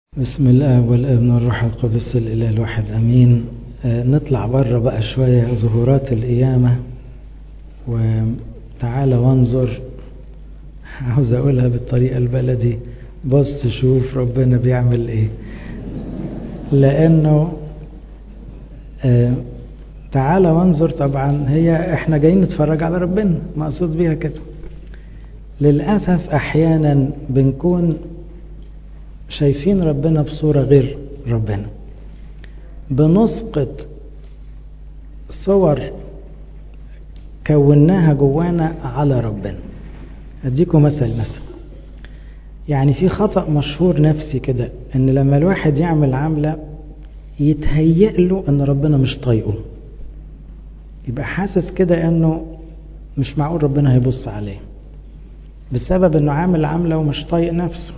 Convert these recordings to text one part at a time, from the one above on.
بسم الله والابن والروح القدس الاله الواحد امين آه نطلع بره بقى شويه ظهورات القيامه وتعالى وانظر عاوز اقولها بالطريقه البلدي بص شوف ربنا بيعمل ايه لانه آه تعالى وانظر طبعا هي احنا جايين نتفرج على ربنا مقصود بيها كده للاسف احيانا بنكون شايفين ربنا بصورة غير ربنا بنسقط صور كوناها جوانا على ربنا اديكم مثل مثلا يعني في خطأ مشهور نفسي كده ان لما الواحد يعمل عملة يتهيأ له ان ربنا مش طايقه يبقى حاسس كده انه مش معقول ربنا هيبص عليه بسبب انه عامل عملة ومش طايق نفسه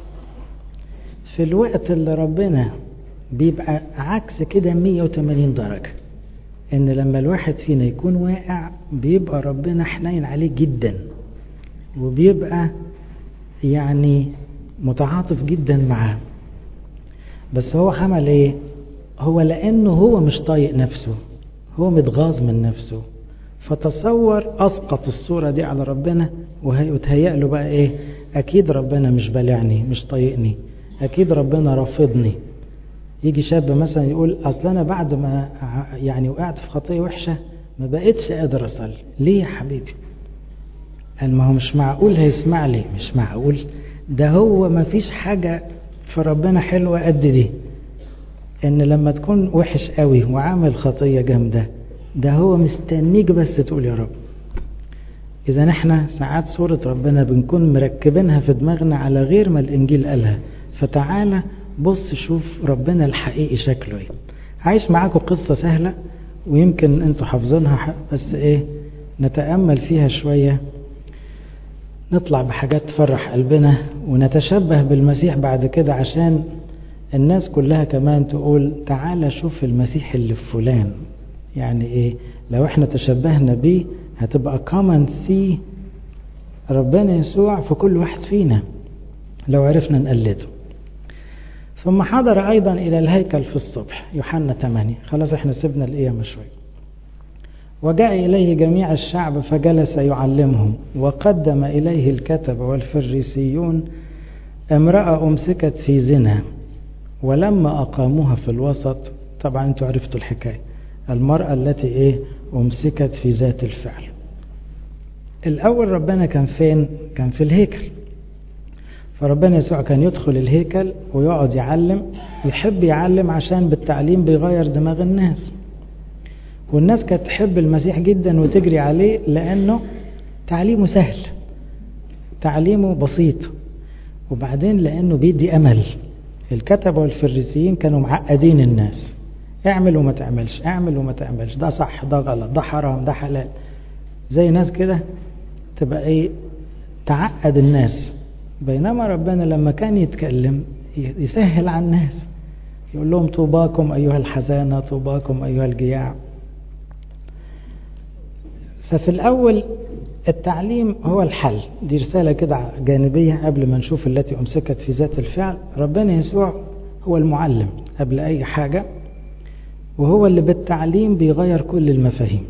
في الوقت اللي ربنا بيبقى عكس كده 180 درجة ان لما الواحد فينا يكون واقع بيبقى ربنا حنين عليه جدا وبيبقى يعني متعاطف جدا معاه بس هو عمل ايه هو لانه هو مش طايق نفسه هو متغاظ من نفسه فتصور اسقط الصورة دي على ربنا وتهيأ له بقى ايه اكيد ربنا مش بالعني مش طايقني اكيد ربنا رافضني يجي شاب مثلا يقول اصل انا بعد ما يعني وقعت في خطيه وحشه ما بقتش قادر اصلي ليه يا حبيبي قال ما هو مش معقول هيسمع لي مش معقول ده هو ما فيش حاجه في ربنا حلوه قد دي ان لما تكون وحش قوي وعامل خطيه جامده ده هو مستنيك بس تقول يا رب اذا احنا ساعات صوره ربنا بنكون مركبينها في دماغنا على غير ما الانجيل قالها فتعالى بص شوف ربنا الحقيقي شكله ايه عايش معاكم قصة سهلة ويمكن انتوا حافظينها بس ايه نتأمل فيها شوية نطلع بحاجات تفرح قلبنا ونتشبه بالمسيح بعد كده عشان الناس كلها كمان تقول تعالى شوف المسيح اللي في فلان يعني ايه لو احنا تشبهنا بيه هتبقى كومن سي ربنا يسوع في كل واحد فينا لو عرفنا نقلده ثم حضر أيضا إلى الهيكل في الصبح يوحنا 8 خلاص احنا سيبنا القيامة شوي وجاء إليه جميع الشعب فجلس يعلمهم وقدم إليه الكتب والفريسيون امرأة أمسكت في زنا ولما أقاموها في الوسط طبعا انتوا عرفتوا الحكاية المرأة التي ايه أمسكت في ذات الفعل الأول ربنا كان فين كان في الهيكل فربنا يسوع كان يدخل الهيكل ويقعد يعلم يحب يعلم عشان بالتعليم بيغير دماغ الناس والناس كانت تحب المسيح جدا وتجري عليه لأنه تعليمه سهل تعليمه بسيط وبعدين لأنه بيدي أمل الكتبة والفريسيين كانوا معقدين الناس اعمل وما تعملش اعمل وما تعملش ده صح ده غلط ده حرام ده حلال زي ناس كده تبقى ايه تعقد الناس بينما ربنا لما كان يتكلم يسهل على الناس يقول لهم طوباكم أيها الحزانة طوباكم أيها الجياع ففي الأول التعليم هو الحل دي رسالة كده جانبية قبل ما نشوف التي أمسكت في ذات الفعل ربنا يسوع هو المعلم قبل أي حاجة وهو اللي بالتعليم بيغير كل المفاهيم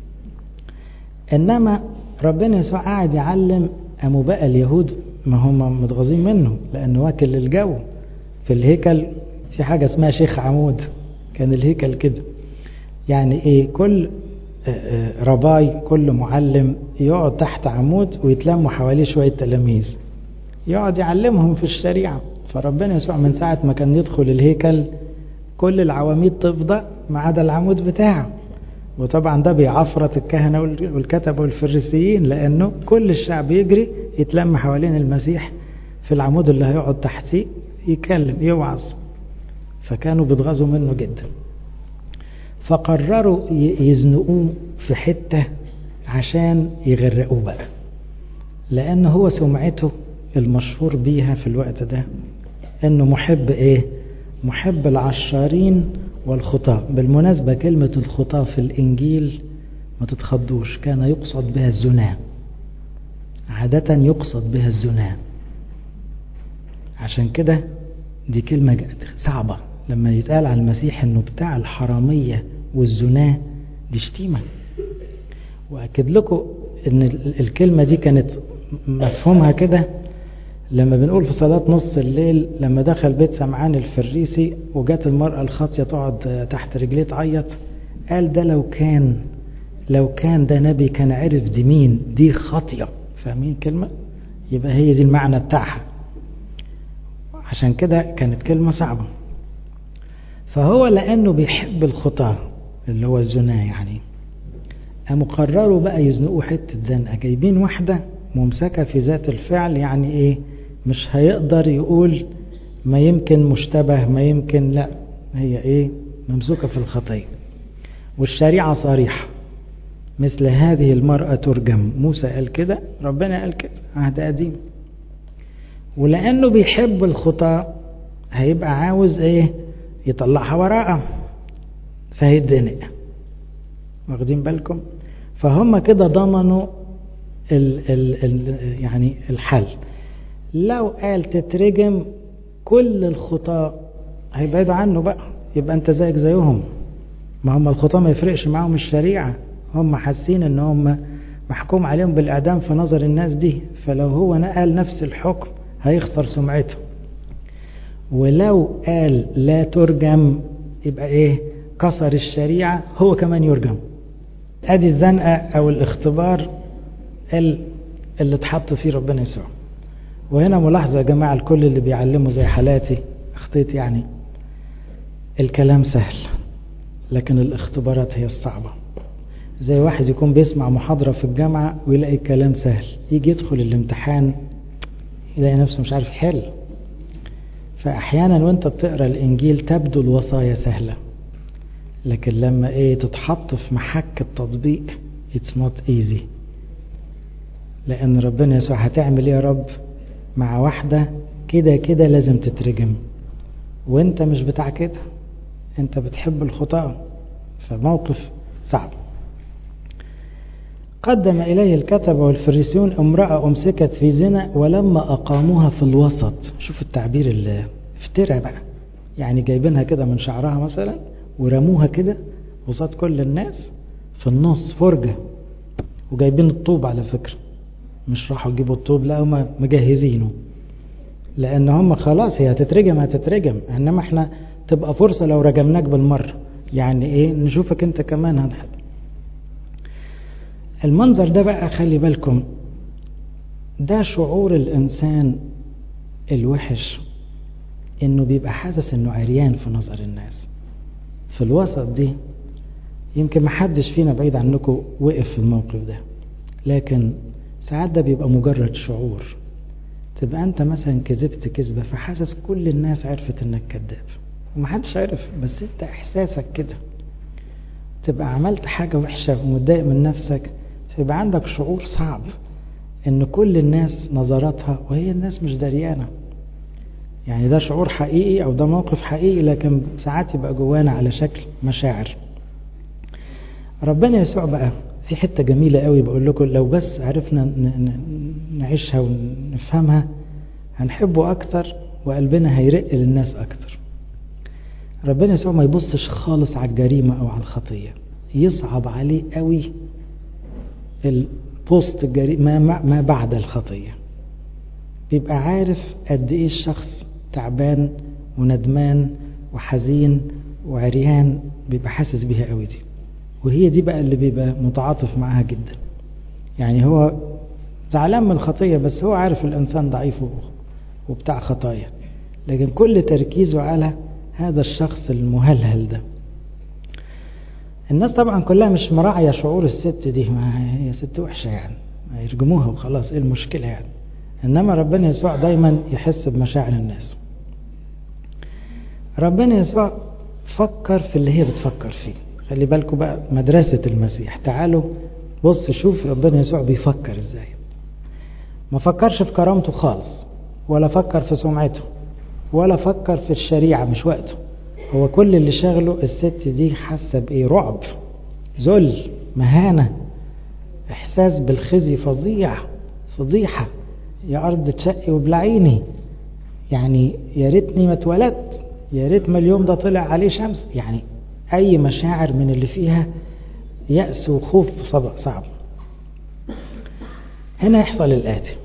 إنما ربنا يسوع قاعد يعلم أمو بقى اليهود ما هم متغاظين منه لأنه واكل للجو في الهيكل في حاجة اسمها شيخ عمود كان الهيكل كده يعني ايه كل رباي كل معلم يقعد تحت عمود ويتلموا حواليه شوية تلاميذ يقعد يعلمهم في الشريعة فربنا يسوع من ساعة ما كان يدخل الهيكل كل العواميد تفضى ما عدا العمود بتاعه وطبعا ده بيعفرت الكهنة والكتبة والفريسيين لأنه كل الشعب يجري يتلم حوالين المسيح في العمود اللي هيقعد تحتيه يتكلم يوعظ فكانوا بيتغاظوا منه جدا فقرروا يزنقوه في حتة عشان يغرقوه بقى لأن هو سمعته المشهور بيها في الوقت ده انه محب ايه محب العشارين والخطاة بالمناسبة كلمة الخطاة في الإنجيل ما تتخضوش كان يقصد بها الزنا عادة يقصد بها الزنا عشان كده دي كلمة صعبة لما يتقال على المسيح انه بتاع الحرامية والزناة دي شتيمة واكد لكم ان الكلمة دي كانت مفهومها كده لما بنقول في صلاة نص الليل لما دخل بيت سمعان الفريسي وجات المرأة الخاطية تقعد تحت رجليه تعيط قال ده لو كان لو كان ده نبي كان عرف دي مين دي خاطية فاهمين الكلمة يبقى هي دي المعنى بتاعها عشان كده كانت كلمة صعبة فهو لأنه بيحب الخطاة اللي هو الزنا يعني قاموا قرروا بقى يزنقوا حتة زنقة جايبين واحدة ممسكة في ذات الفعل يعني ايه مش هيقدر يقول ما يمكن مشتبه ما يمكن لا هي ايه ممسوكة في الخطية والشريعة صريحة مثل هذه المرأة ترجم موسى قال كده ربنا قال كده عهد قديم ولأنه بيحب الخطاة هيبقى عاوز ايه يطلعها وراءه فهيتزنق واخدين بالكم فهم كده ضمنوا ال ال ال يعني الحل لو قال تترجم كل الخطاة هيبعدوا عنه بقى يبقى انت زيك زيهم ما هم الخطاة ما يفرقش معاهم الشريعة هم حاسين ان هم محكوم عليهم بالاعدام في نظر الناس دي فلو هو نقل نفس الحكم هيخسر سمعته ولو قال لا ترجم يبقى ايه كسر الشريعة هو كمان يرجم ادي الزنقة او الاختبار اللي اتحط فيه ربنا يسوع وهنا ملاحظة يا جماعة الكل اللي بيعلموا زي حالاتي اخطيت يعني الكلام سهل لكن الاختبارات هي الصعبة زي واحد يكون بيسمع محاضرة في الجامعة ويلاقي الكلام سهل يجي يدخل الامتحان يلاقي نفسه مش عارف يحل فأحيانا وانت بتقرأ الإنجيل تبدو الوصايا سهلة لكن لما ايه تتحط في محك التطبيق it's not easy لأن ربنا يسوع هتعمل ايه يا رب مع واحدة كده كده لازم تترجم وانت مش بتاع كده انت بتحب الخطاة فموقف صعب قدم إليه الكتب والفريسيون امرأة أمسكت في زنا ولما أقاموها في الوسط شوف التعبير اللي افترى بقى يعني جايبينها كده من شعرها مثلا ورموها كده وسط كل الناس في النص فرجة وجايبين الطوب على فكرة مش راحوا يجيبوا الطوب لا هم مجهزينه لأن هم خلاص هي هتترجم هتترجم إنما احنا تبقى فرصة لو رجمناك بالمرة يعني ايه نشوفك انت كمان هنحب المنظر ده بقى خلي بالكم ده شعور الإنسان الوحش إنه بيبقى حاسس إنه عريان في نظر الناس في الوسط دي يمكن محدش فينا بعيد عنكم وقف في الموقف ده لكن ساعات ده بيبقى مجرد شعور تبقى انت مثلا كذبت كذبة فحاسس كل الناس عرفت انك كذاب ومحدش عرف بس انت احساسك كده تبقى عملت حاجة وحشة ومتضايق من نفسك فيبقى عندك شعور صعب ان كل الناس نظراتها وهي الناس مش دريانة يعني ده شعور حقيقي او ده موقف حقيقي لكن ساعات يبقى جوانا على شكل مشاعر ربنا يسوع بقى في حتة جميلة قوي بقول لكم لو بس عرفنا نعيشها ونفهمها هنحبه أكتر وقلبنا هيرق للناس أكتر ربنا يسوع ما يبصش خالص على الجريمة أو على الخطية يصعب عليه قوي البوست الجريمة ما, ما بعد الخطية بيبقى عارف قد ايه الشخص تعبان وندمان وحزين وعريان بيبقى حاسس بيها قوي دي وهي دي بقى اللي بيبقى متعاطف معاها جدا يعني هو زعلان من الخطية بس هو عارف الإنسان ضعيف وبتاع خطايا لكن كل تركيزه على هذا الشخص المهلهل ده الناس طبعا كلها مش مراعية شعور الست دي ما هي ست وحشة يعني ما يرجموها وخلاص ايه المشكلة يعني انما ربنا يسوع دايما يحس بمشاعر الناس ربنا يسوع فكر في اللي هي بتفكر فيه خلي بالكم بقى مدرسة المسيح تعالوا بص شوف ربنا يسوع بيفكر ازاي ما فكرش في كرامته خالص ولا فكر في سمعته ولا فكر في الشريعة مش وقته هو كل اللي شغله الست دي حاسة بايه رعب ذل مهانة احساس بالخزي فظيع فضيحة يا ارض تشقي وبلعيني يعني يا ريتني ما اتولدت يا ريت ما اليوم ده طلع عليه شمس يعني أي مشاعر من اللي فيها يأس وخوف صعب هنا يحصل الآتي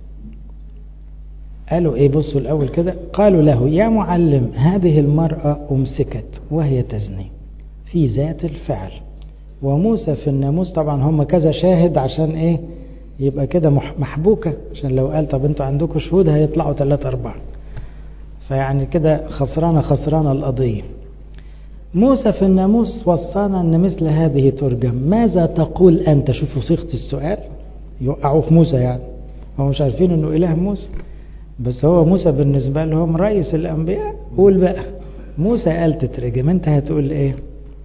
قالوا ايه بصوا الأول كده قالوا له يا معلم هذه المرأة أمسكت وهي تزني في ذات الفعل وموسى في الناموس طبعا هم كذا شاهد عشان ايه يبقى كده محبوكة عشان لو قال طب انتوا عندكم شهود هيطلعوا ثلاثة أربعة فيعني كده خسرانة خسرانة القضية موسى في الناموس وصانا أن مثل هذه ترجم ماذا تقول أنت شوفوا صيغة السؤال يوقعوا في موسى يعني هم مش عارفين أنه إله موسى بس هو موسى بالنسبة لهم رئيس الأنبياء قول بقى موسى قال تترجم أنت هتقول إيه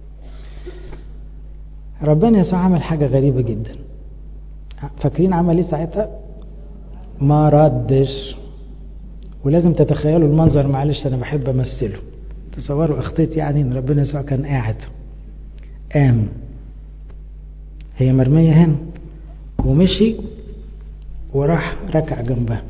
ربنا يسوع عمل حاجة غريبة جدا فاكرين عمل ايه ساعتها ما ردش ولازم تتخيلوا المنظر معلش انا بحب امثله تصوروا اخطيت يعني ان ربنا يسوع كان قاعد قام هي مرمية هنا ومشي وراح ركع جنبها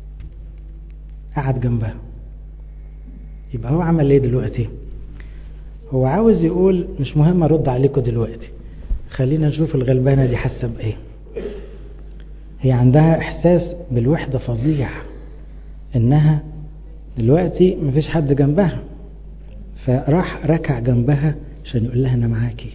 قعد جنبها يبقى هو عمل ايه دلوقتي هو عاوز يقول مش مهم ارد عليكم دلوقتي خلينا نشوف الغلبانة دي حاسة بايه هي عندها احساس بالوحدة فظيع انها دلوقتي مفيش حد جنبها فراح ركع جنبها عشان يقول لها انا معاكي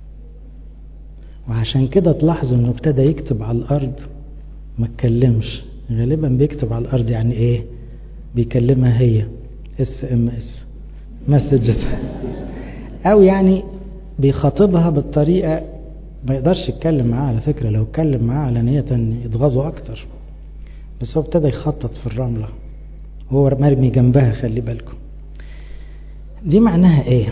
وعشان كده تلاحظوا انه ابتدى يكتب على الارض ما اتكلمش غالبا بيكتب على الارض يعني ايه بيكلمها هي اس ام اس مسجز او يعني بيخاطبها بالطريقة ما يقدرش يتكلم معاها على فكرة لو اتكلم معاها علانية يتغاظوا اكتر بس هو ابتدى يخطط في الرملة هو مرمي جنبها خلي بالكم دي معناها ايه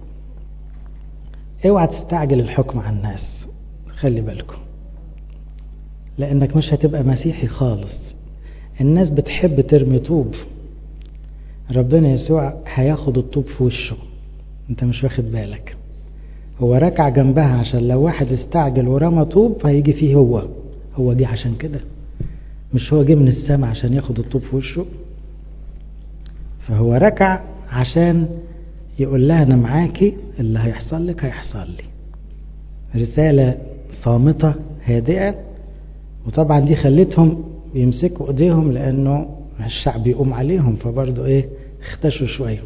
اوعى تستعجل الحكم على الناس خلي بالكم لانك مش هتبقى مسيحي خالص الناس بتحب ترمي طوب ربنا يسوع هياخد الطوب في وشه انت مش واخد بالك هو ركع جنبها عشان لو واحد استعجل ورمى طوب هيجي فيه هو هو جه عشان كده مش هو جه من السماء عشان ياخد الطوب في وشه فهو ركع عشان يقول لها انا معاكي اللي هيحصل لك هيحصل لي رسالة صامتة هادئة وطبعا دي خلتهم يمسكوا ايديهم لانه الشعب يقوم عليهم فبرضه ايه اختشوا شويه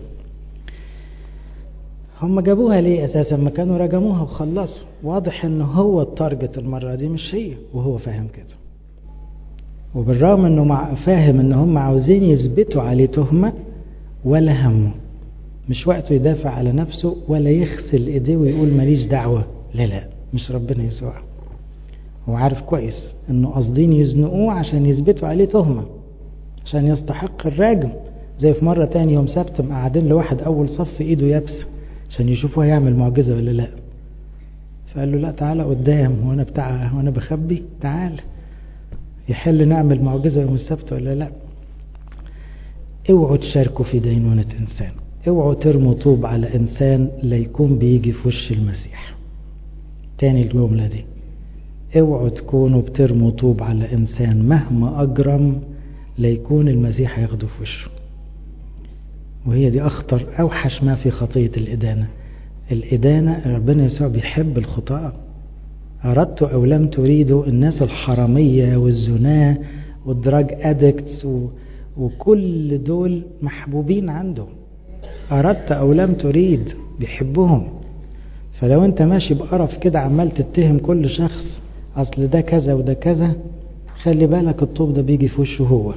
هم جابوها ليه اساسا ما كانوا رجموها وخلصوا واضح ان هو التارجت المره دي مش هي وهو فاهم كده وبالرغم انه مع فاهم ان هم عاوزين يثبتوا عليه تهمه ولا همه مش وقته يدافع على نفسه ولا يغسل ايديه ويقول ماليش دعوه لا لا مش ربنا يسوع هو عارف كويس انه قاصدين يزنقوه عشان يثبتوا عليه تهمه عشان يستحق الراجم زي في مرة تاني يوم سبت قاعدين لواحد أول صف إيده يابسة عشان يشوفوا هيعمل معجزة ولا لا فقال له لا تعالى قدام وانا بتاع وانا بخبي تعال يحل نعمل معجزة يوم السبت ولا لا اوعوا تشاركوا في دينونة انسان اوعوا ترموا طوب على انسان لا يكون بيجي في وش المسيح تاني الجملة دي اوعوا تكونوا بترموا طوب على انسان مهما اجرم ليكون المسيح هياخده في وشه وهي دي أخطر أوحش ما في خطية الإدانة الإدانة ربنا يسوع بيحب الخطاة أردت أو لم تريدوا الناس الحرامية والزناة والدراج أدكتس و... وكل دول محبوبين عنده أردت أو لم تريد بيحبهم فلو أنت ماشي بقرف كده عمال تتهم كل شخص أصل ده كذا وده كذا خلي بالك الطوب ده بيجي في وشه هو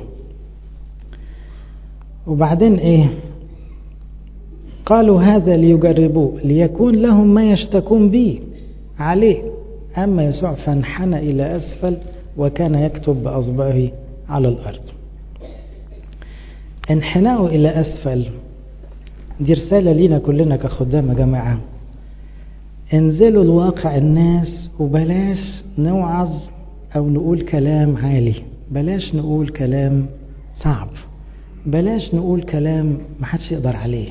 وبعدين ايه قالوا هذا ليجربوه ليكون لهم ما يشتكون به عليه أما يسوع فانحنى إلى أسفل وكان يكتب بأصبعه على الأرض انحناءه إلى أسفل دي رسالة لينا كلنا كخدام يا جماعة انزلوا الواقع الناس وبلاش نوعظ أو نقول كلام عالي بلاش نقول كلام صعب بلاش نقول كلام محدش يقدر عليه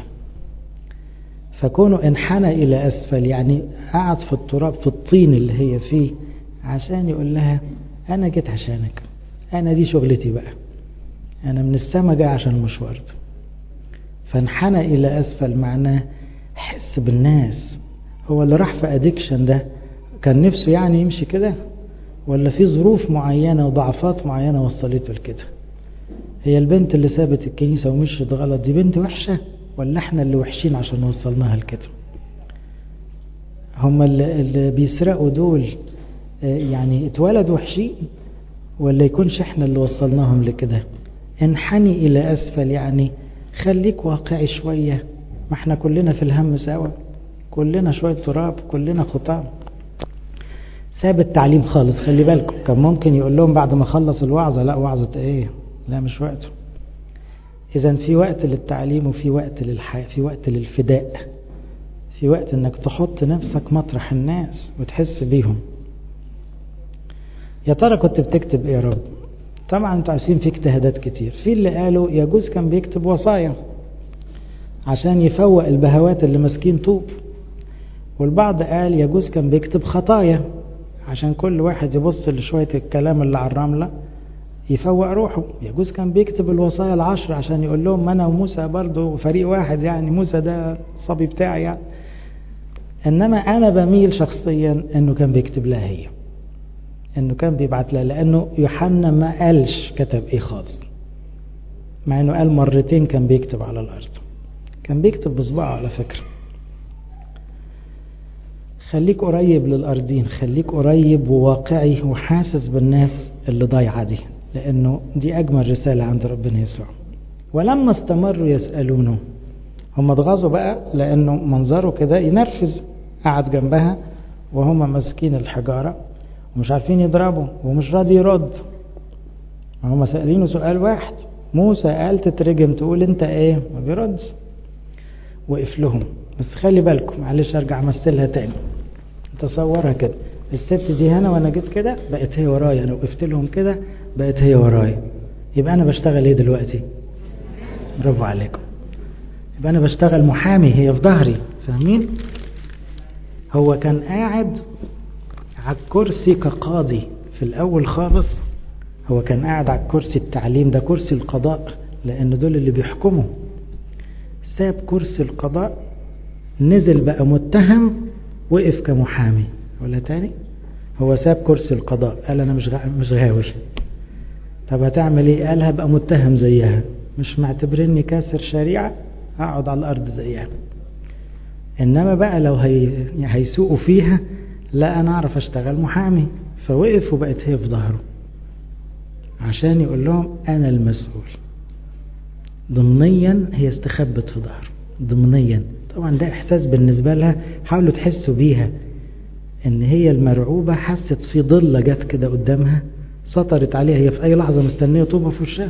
فكونه انحنى إلى أسفل يعني قعد في التراب في الطين اللي هي فيه عشان يقول لها أنا جيت عشانك أنا دي شغلتي بقى أنا من السما جاي عشان المشوار ده فانحنى إلى أسفل معناه حس بالناس هو اللي راح في أديكشن ده كان نفسه يعني يمشي كده ولا في ظروف معينة وضعفات معينة وصلته لكده هي البنت اللي سابت الكنيسة ومشيت غلط دي بنت وحشة ولا احنا اللي وحشين عشان وصلناها لكده هم اللي, اللي بيسرقوا دول يعني اتولدوا وحشين ولا يكونش احنا اللي وصلناهم لكده انحني الى اسفل يعني خليك واقعي شوية ما احنا كلنا في الهم سوا كلنا شوية تراب كلنا خطام ساب التعليم خالص خلي بالكم كان ممكن يقول لهم بعد ما خلص الوعظة لا وعظة ايه لا مش وقته اذا في وقت للتعليم وفي وقت للحياة في وقت للفداء في وقت انك تحط نفسك مطرح الناس وتحس بيهم يا ترى كنت بتكتب ايه يا رب طبعا انتوا عارفين في اجتهادات كتير في اللي قالوا يجوز كان بيكتب وصايا عشان يفوق البهوات اللي ماسكين طوب والبعض قال يجوز كان بيكتب خطايا عشان كل واحد يبص لشوية الكلام اللي على الرملة يفوق روحه يجوز كان بيكتب الوصايا العشر عشان يقول لهم انا وموسى برضو فريق واحد يعني موسى ده الصبي بتاعي يعني انما انا بميل شخصيا انه كان بيكتب لها هي انه كان بيبعت لها لانه يوحنا ما قالش كتب ايه خالص مع انه قال مرتين كان بيكتب على الارض كان بيكتب بصباعه على فكره خليك قريب للأرضين خليك قريب وواقعي وحاسس بالناس اللي ضايعة دي لأنه دي أجمل رسالة عند ربنا يسوع ولما استمروا يسألونه هم اتغاظوا بقى لأنه منظره كده ينرفز قعد جنبها وهم ماسكين الحجارة ومش عارفين يضربوا ومش راضي يرد هم سألينه سؤال واحد موسى قال تترجم تقول انت ايه ما بيردش وقف لهم بس خلي بالكم معلش ارجع امثلها تاني تصورها كده الست دي هنا وانا جيت كده بقت هي ورايا انا وقفت لهم كده بقت هي ورايا يبقى انا بشتغل ايه دلوقتي برافو عليكم يبقى انا بشتغل محامي هي في ظهري فاهمين هو كان قاعد على الكرسي كقاضي في الاول خالص هو كان قاعد على كرسي التعليم ده كرسي القضاء لان دول اللي بيحكموا ساب كرسي القضاء نزل بقى متهم وقف كمحامي ولا تاني هو ساب كرسي القضاء قال انا مش مش غاوي طب هتعمل ايه قال هبقى متهم زيها مش معتبرني كاسر شريعة اقعد على الارض زيها انما بقى لو هي هيسوقوا فيها لا انا اعرف اشتغل محامي فوقف وبقت هي في ظهره عشان يقول لهم انا المسؤول ضمنيا هي استخبت في ظهره ضمنيا طبعا ده احساس بالنسبة لها حاولوا تحسوا بيها ان هي المرعوبة حست في ضلة جت كده قدامها سطرت عليها هي في اي لحظة مستنية طوبة في وشها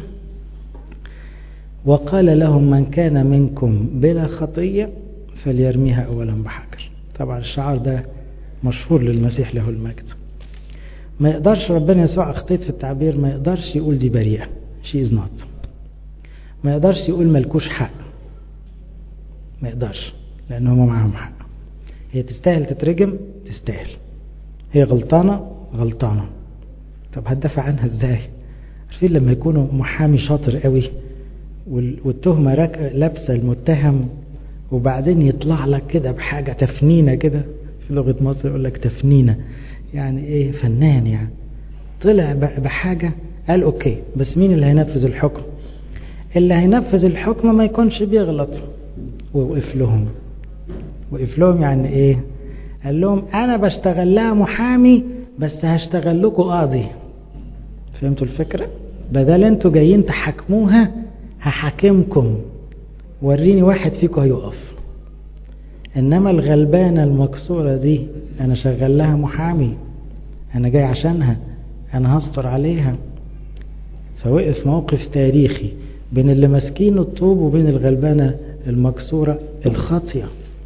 وقال لهم من كان منكم بلا خطية فليرميها اولا بحجر طبعا الشعار ده مشهور للمسيح له المجد ما يقدرش ربنا يسوع اخطيت في التعبير ما يقدرش يقول دي بريئة she is not ما يقدرش يقول ملكوش حق ما يقدرش لان هم معاهم حق هي تستاهل تترجم تستاهل هي غلطانة غلطانة طب هتدافع عنها ازاي عارفين لما يكونوا محامي شاطر قوي والتهمة لابسة المتهم وبعدين يطلع لك كده بحاجة تفنينة كده في لغة مصر يقول لك تفنينة يعني ايه فنان يعني طلع بحاجة قال اوكي بس مين اللي هينفذ الحكم اللي هينفذ الحكم ما يكونش بيغلط ووقف لهم وقف لهم يعني ايه قال لهم انا بشتغل لها محامي بس هشتغل لكم قاضي فهمتوا الفكرة بدل انتوا جايين تحاكموها هحاكمكم وريني واحد فيكم هيقف انما الغلبانة المكسورة دي انا شغال لها محامي انا جاي عشانها انا هستر عليها فوقف موقف تاريخي بين اللي ماسكين الطوب وبين الغلبانة المكسورة الخاطية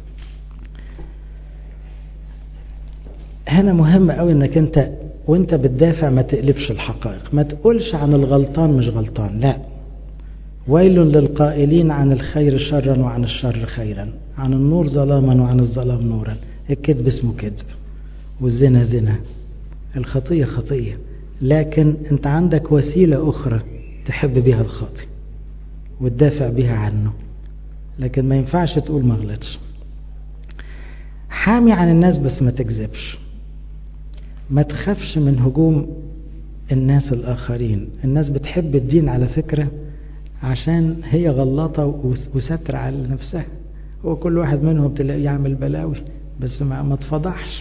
هنا مهم قوي انك انت وانت بتدافع ما تقلبش الحقائق ما تقولش عن الغلطان مش غلطان لا ويل للقائلين عن الخير شرا وعن الشر خيرا عن النور ظلاما وعن الظلام نورا الكذب اسمه كذب والزنا زنا الخطية خطية لكن انت عندك وسيلة اخرى تحب بيها الخاطي وتدافع بيها عنه لكن ما ينفعش تقول ما غلطش حامي عن الناس بس ما تكذبش ما تخافش من هجوم الناس الآخرين الناس بتحب الدين على فكرة عشان هي غلطة وستر على نفسها هو كل واحد منهم تلاقيه يعمل بلاوي بس ما, ما تفضحش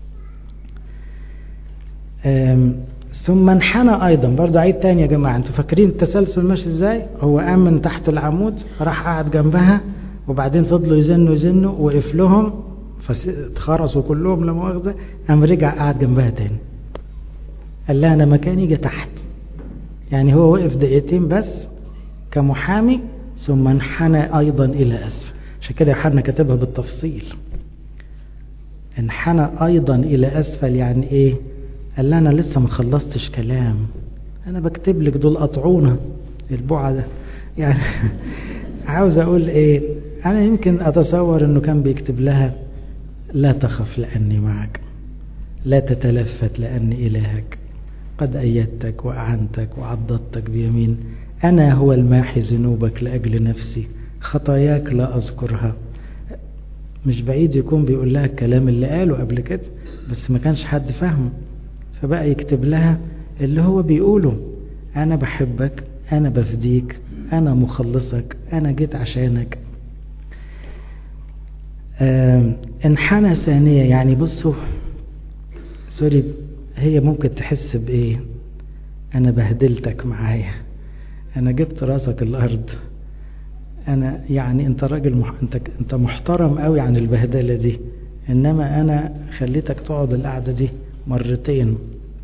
ثم انحنى ايضا برضو عيد تاني يا جماعة انتوا فاكرين التسلسل ماشي ازاي هو قام من تحت العمود راح قعد جنبها وبعدين فضلوا يزنوا يزنوا وقف لهم فاتخرسوا كلهم لما واخده قام رجع قعد جنبها تاني قال لها انا مكاني جه تحت يعني هو وقف دقيقتين بس كمحامي ثم انحنى ايضا الى اسفل عشان كده يوحنا كاتبها بالتفصيل انحنى ايضا الى اسفل يعني ايه قال لها انا لسه ما خلصتش كلام انا بكتب لك دول قطعونا البوعه ده يعني عاوز اقول ايه انا يمكن اتصور انه كان بيكتب لها لا تخف لاني معك لا تتلفت لاني الهك قد ايدتك واعنتك وعضدتك بيمين انا هو الماحي ذنوبك لاجل نفسي خطاياك لا اذكرها مش بعيد يكون بيقول لها الكلام اللي قاله قبل كده بس ما كانش حد فاهمه فبقى يكتب لها اللي هو بيقوله أنا بحبك أنا بفديك أنا مخلصك أنا جيت عشانك انحنى ثانية يعني بصوا سوري هي ممكن تحس بإيه أنا بهدلتك معايا أنا جبت راسك الأرض أنا يعني أنت راجل مح... أنت أنت محترم قوي عن البهدلة دي إنما أنا خليتك تقعد القعدة دي مرتين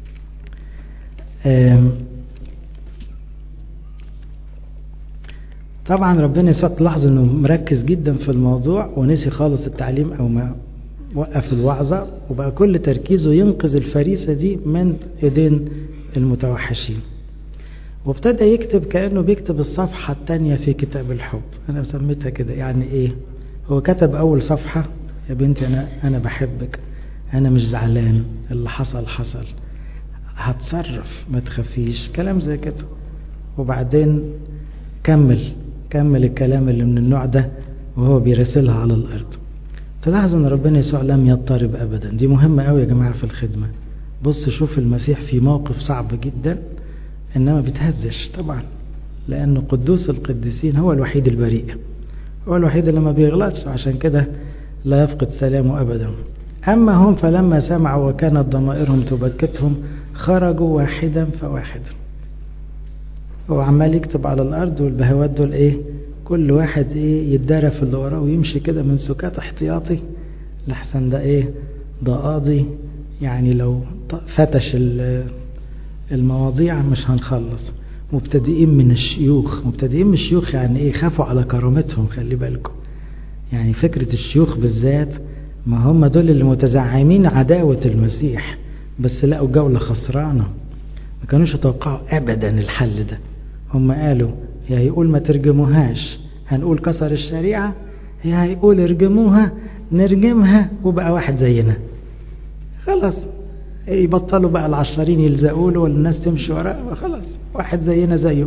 طبعا ربنا يسوع تلاحظ انه مركز جدا في الموضوع ونسي خالص التعليم او ما وقف الوعظة وبقى كل تركيزه ينقذ الفريسة دي من ايدين المتوحشين وابتدى يكتب كأنه بيكتب الصفحة الثانية في كتاب الحب أنا سميتها كده يعني إيه هو كتب أول صفحة يا بنتي أنا أنا بحبك أنا مش زعلان اللي حصل حصل هتصرف ما تخافيش كلام زي كده وبعدين كمل كمل الكلام اللي من النوع ده وهو بيرسلها على الأرض تلاحظ ان ربنا يسوع لم يضطرب ابدا دي مهمة قوي يا جماعة في الخدمة بص شوف المسيح في موقف صعب جدا انما بيتهزش طبعا لانه قدوس القديسين هو الوحيد البريء هو الوحيد اللي ما بيغلطش عشان كده لا يفقد سلامه ابدا اما هم فلما سمعوا وكانت ضمائرهم تبكتهم خرجوا واحدا فواحدا هو عمال يكتب على الارض والبهوات دول ايه كل واحد ايه يتدارى في اللي وراه ويمشي كده من سكات احتياطي لحسن ده ايه ده قاضي يعني لو فتش المواضيع مش هنخلص مبتدئين من الشيوخ مبتدئين من الشيوخ يعني ايه خافوا على كرامتهم خلي بالكم يعني فكرة الشيوخ بالذات ما هم دول اللي متزعمين عداوة المسيح بس لقوا جولة خسرانة ما كانوش يتوقعوا ابدا الحل ده هم قالوا يا هيقول ما ترجموهاش هنقول كسر الشريعة يا هيقول ارجموها نرجمها وبقى واحد زينا خلاص يبطلوا بقى العشرين يلزقوا له والناس تمشي وراه خلاص واحد زينا زيه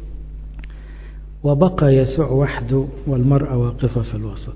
وبقى يسوع وحده والمرأة واقفة في الوسط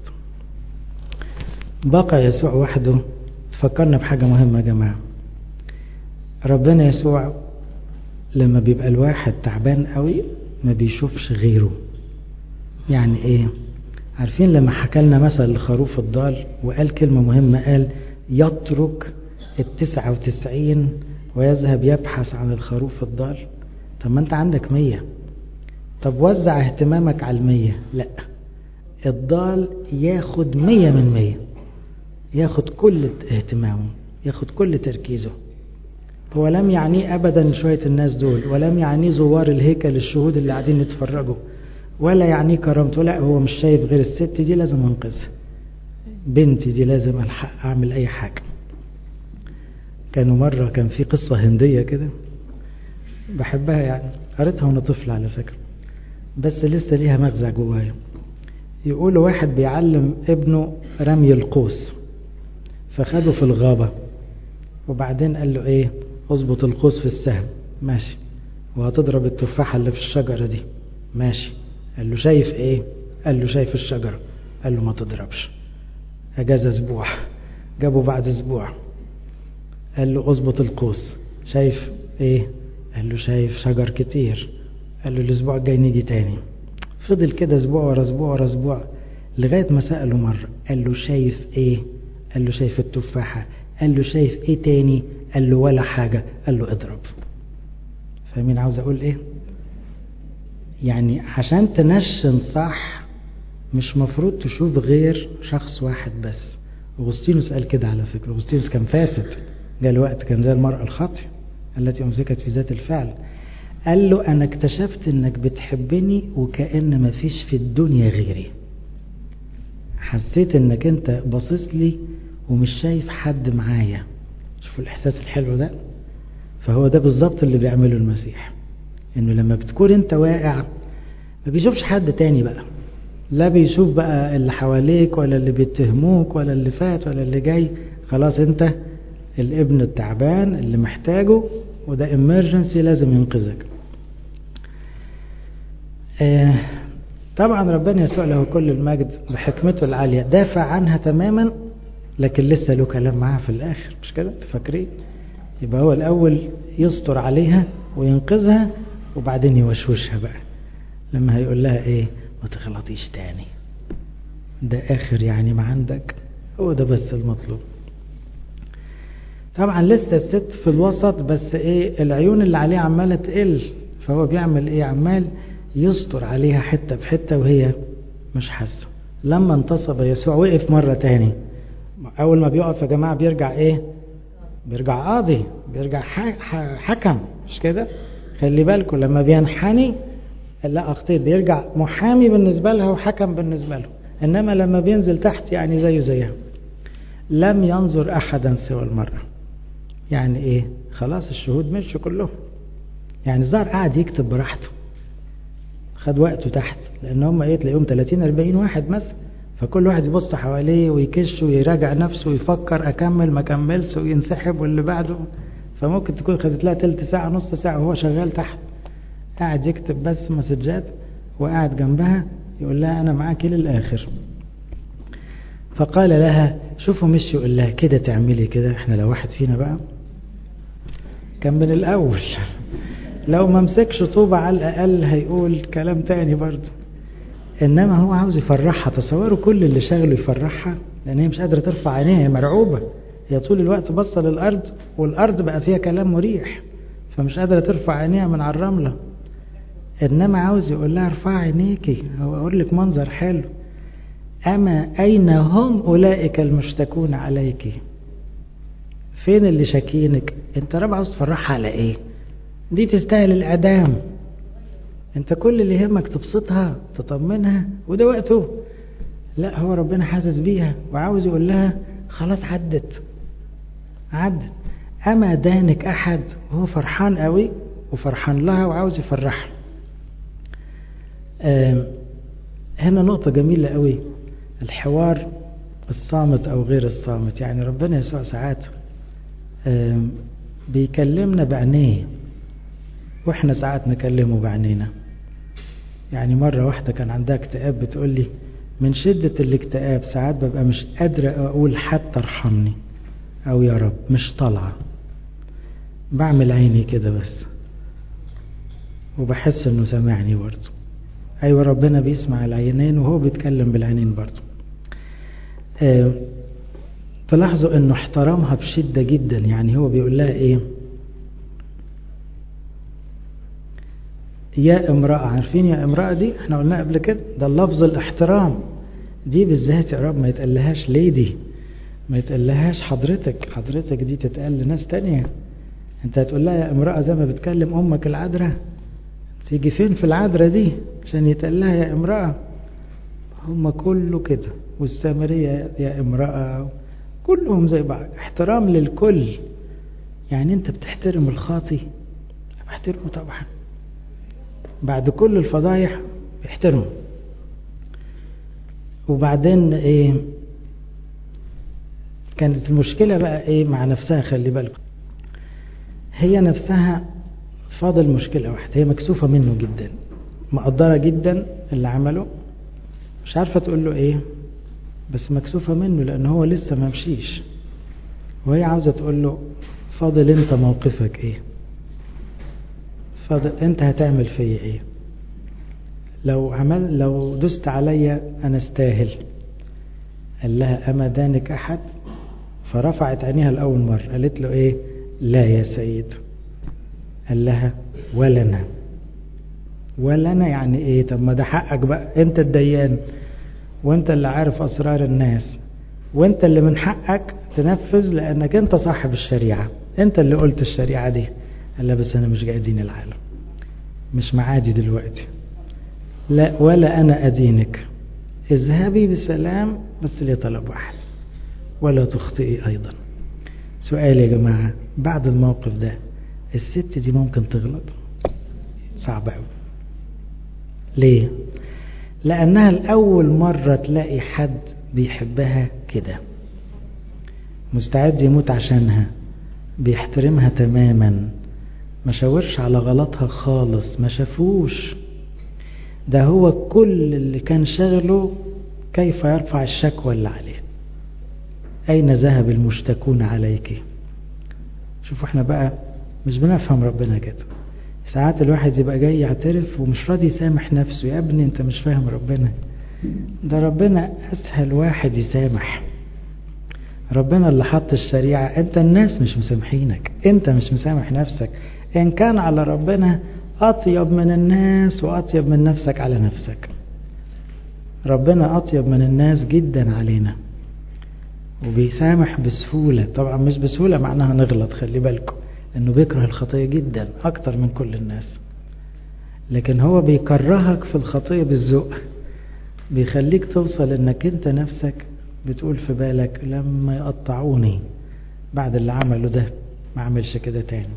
بقى يسوع وحده تفكرنا بحاجة مهمة يا جماعة ربنا يسوع لما بيبقى الواحد تعبان قوي ما بيشوفش غيره يعني ايه عارفين لما حكى لنا مثل الخروف الضال وقال كلمة مهمة قال يترك التسعة وتسعين ويذهب يبحث عن الخروف الضال طب ما انت عندك مية طب وزع اهتمامك على المية لا الضال ياخد مية من مية ياخد كل اهتمامه ياخد كل تركيزه هو لم يعنيه ابدا شوية الناس دول ولم يعنيه زوار الهيكل الشهود اللي قاعدين يتفرجوا ولا يعنيه كرامته لا هو مش شايف غير الست دي لازم انقذها بنتي دي لازم الحق اعمل اي حاجة كانوا مرة كان في قصة هندية كده بحبها يعني قريتها وانا طفل على فكرة بس لسه ليها مغزى جوايا يقولوا واحد بيعلم ابنه رمي القوس فخده في الغابة وبعدين قال له ايه اظبط القوس في السهم ماشي وهتضرب التفاحة اللي في الشجرة دي ماشي قال له شايف ايه قال له شايف الشجرة قال له ما تضربش اجازة اسبوع جابه بعد اسبوع قال له اظبط القوس شايف ايه قال له شايف شجر كتير قال له الاسبوع الجاي نيجي تاني فضل كده اسبوع ورا اسبوع ورا اسبوع لغاية ما سأله مرة قال له شايف ايه قال له شايف التفاحة قال له شايف ايه تاني قال له ولا حاجة قال له اضرب فاهمين عاوز اقول ايه يعني عشان تنشن صح مش مفروض تشوف غير شخص واحد بس اغسطينوس قال كده على فكرة اغسطينوس كان فاسد جاء الوقت كان زي المرأة الخاطئة التي امسكت في ذات الفعل قال له انا اكتشفت انك بتحبني وكأن مفيش في الدنيا غيري حسيت انك انت باصص لي ومش شايف حد معايا شوفوا الاحساس الحلو ده فهو ده بالظبط اللي بيعمله المسيح انه لما بتكون انت واقع ما بيشوفش حد تاني بقى لا بيشوف بقى اللي حواليك ولا اللي بيتهموك ولا اللي فات ولا اللي جاي خلاص انت الابن التعبان اللي محتاجه وده امرجنسي لازم ينقذك آه طبعا ربنا يسوع له كل المجد بحكمته العالية دافع عنها تماما لكن لسه له كلام معاها في الآخر مش كده تفكرين يبقى هو الأول يستر عليها وينقذها وبعدين يوشوشها بقى لما هيقول لها ايه ما تغلطيش تاني ده آخر يعني ما عندك هو ده بس المطلوب طبعا لسه الست في الوسط بس ايه العيون اللي عليه عمالة تقل فهو بيعمل ايه عمال يستر عليها حتة بحتة وهي مش حاسة لما انتصب يسوع وقف مرة تاني أول ما بيقف يا جماعة بيرجع إيه بيرجع قاضي بيرجع حكم مش كده خلي بالكم لما بينحني لا أخطير بيرجع محامي بالنسبة لها وحكم بالنسبة له إنما لما بينزل تحت يعني زيه زيها لم ينظر أحدا سوى المرأة يعني إيه خلاص الشهود مشوا كلهم يعني الظاهر قاعد يكتب براحته خد وقته تحت لان هم ايه تلاقيهم 30 40 واحد مثلا فكل واحد يبص حواليه ويكش ويراجع نفسه ويفكر اكمل ما اكملش وينسحب واللي بعده فممكن تكون خدت لها تلت ساعه نص ساعه وهو شغال تحت قاعد يكتب بس مسجات وقاعد جنبها يقول لها انا معاكي للاخر فقال لها شوفوا مشي يقول لها كده تعملي كده احنا لو واحد فينا بقى كان من الاول لو ما مسكش طوبة على الأقل هيقول كلام تاني برضه إنما هو عاوز يفرحها تصوروا كل اللي شغله يفرحها لأن هي مش قادرة ترفع عينيها هي مرعوبة هي طول الوقت باصة للأرض والأرض بقى فيها كلام مريح فمش قادرة ترفع عينيها من على الرملة إنما عاوز يقول لها ارفعي عينيكي هو أقول لك منظر حلو أما أين هم أولئك المشتكون عليك فين اللي شاكينك أنت رب عاوز تفرحها على إيه دي تستاهل الإعدام أنت كل اللي يهمك تبسطها تطمنها وده وقته لا هو ربنا حاسس بيها وعاوز يقول لها خلاص عدت عدت أما دانك أحد وهو فرحان قوي وفرحان لها وعاوز يفرحها هنا نقطة جميلة قوي الحوار الصامت أو غير الصامت يعني ربنا يسوع ساعات بيكلمنا بعينيه واحنا ساعات نكلمه بعينينا يعني مرة واحدة كان عندها اكتئاب بتقول لي من شدة الاكتئاب ساعات ببقى مش قادرة أقول حتى ارحمني أو يا رب مش طالعة بعمل عيني كده بس وبحس انه سامعني برضه ايوه ربنا بيسمع العينين وهو بيتكلم بالعينين برضه آه تلاحظوا انه احترمها بشدة جدا يعني هو بيقول لها ايه يا امرأة عارفين يا امرأة دي احنا قلنا قبل كده ده اللفظ الاحترام دي بالذات يا رب ما يتقلهاش ليدي ما يتقلهاش حضرتك حضرتك دي تتقال لناس تانية انت هتقول لها يا امرأة زي ما بتكلم امك العذراء تيجي فين في العذراء دي عشان يتقال لها يا امرأة هم كله كده والسامرية يا امرأة كلهم زي بعض احترام للكل يعني انت بتحترم الخاطي بحترمه طبعا بعد كل الفضايح بيحترمه وبعدين ايه كانت المشكلة بقى ايه مع نفسها خلي بالكم هي نفسها فاضل مشكلة واحدة هي مكسوفة منه جدا مقدرة جدا اللي عمله مش عارفة تقول له ايه بس مكسوفة منه لان هو لسه ما مشيش وهي عاوزة تقول له فاضل انت موقفك ايه فاضل انت هتعمل فيا ايه لو عمل لو دست عليا انا استاهل قال لها اما دانك احد فرفعت عينيها لاول مرة قالت له ايه لا يا سيد قال لها ولا انا ولا انا يعني ايه طب ما ده حقك بقى انت الديان وانت اللي عارف اسرار الناس وانت اللي من حقك تنفذ لانك انت صاحب الشريعة انت اللي قلت الشريعة دي قال لها بس انا مش جاي ادين العالم مش معادي دلوقتي لا ولا انا ادينك اذهبي بسلام بس لي طلب واحد ولا تخطئي ايضا سؤال يا جماعة بعد الموقف ده الست دي ممكن تغلط صعب قوي ليه لانها الاول مرة تلاقي حد بيحبها كده مستعد يموت عشانها بيحترمها تماما ما شاورش على غلطها خالص ما شافوش ده هو كل اللي كان شغله كيف يرفع الشكوى اللي عليه أين ذهب المشتكون عليك شوفوا احنا بقى مش بنفهم ربنا كده ساعات الواحد يبقى جاي يعترف ومش راضي يسامح نفسه يا ابني انت مش فاهم ربنا ده ربنا أسهل واحد يسامح ربنا اللي حط الشريعة انت الناس مش مسامحينك انت مش مسامح نفسك ان كان على ربنا اطيب من الناس واطيب من نفسك على نفسك ربنا اطيب من الناس جدا علينا وبيسامح بسهولة طبعا مش بسهولة معناها نغلط خلي بالكم انه بيكره الخطية جدا اكتر من كل الناس لكن هو بيكرهك في الخطية بالذوق بيخليك توصل انك انت نفسك بتقول في بالك لما يقطعوني بعد اللي عمله ده ما عملش كده تاني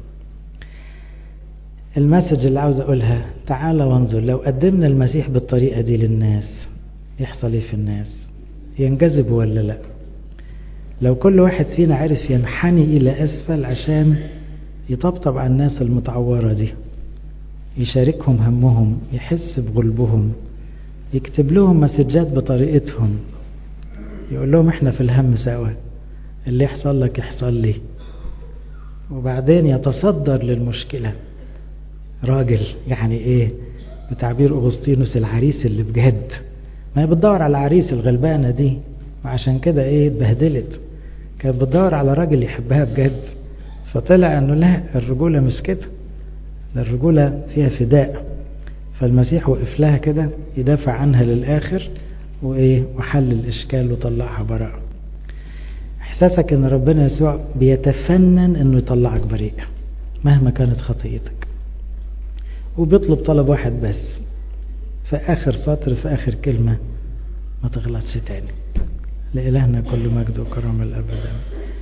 المسج اللي عاوز اقولها تعال وانظر لو قدمنا المسيح بالطريقة دي للناس يحصل ايه في الناس ينجذبوا ولا لا لو كل واحد فينا عرف ينحني الى اسفل عشان يطبطب على الناس المتعورة دي يشاركهم همهم يحس بغلبهم يكتب لهم مسجات بطريقتهم يقول لهم احنا في الهم سوا اللي يحصل لك يحصل لي وبعدين يتصدر للمشكلة راجل يعني ايه بتعبير اغسطينوس العريس اللي بجد ما هي بتدور على العريس الغلبانة دي وعشان كده ايه اتبهدلت كانت بتدور على راجل يحبها بجد فطلع انه لا الرجولة مش كده ده الرجولة فيها فداء فالمسيح وقف لها كده يدافع عنها للآخر وإيه وحل الإشكال وطلعها براءة إحساسك إن ربنا يسوع بيتفنن إنه يطلعك بريء مهما كانت خطيئتك وبيطلب طلب واحد بس في آخر سطر في آخر كلمة ما تغلطش تاني لإلهنا كل مجد وكرم الأبد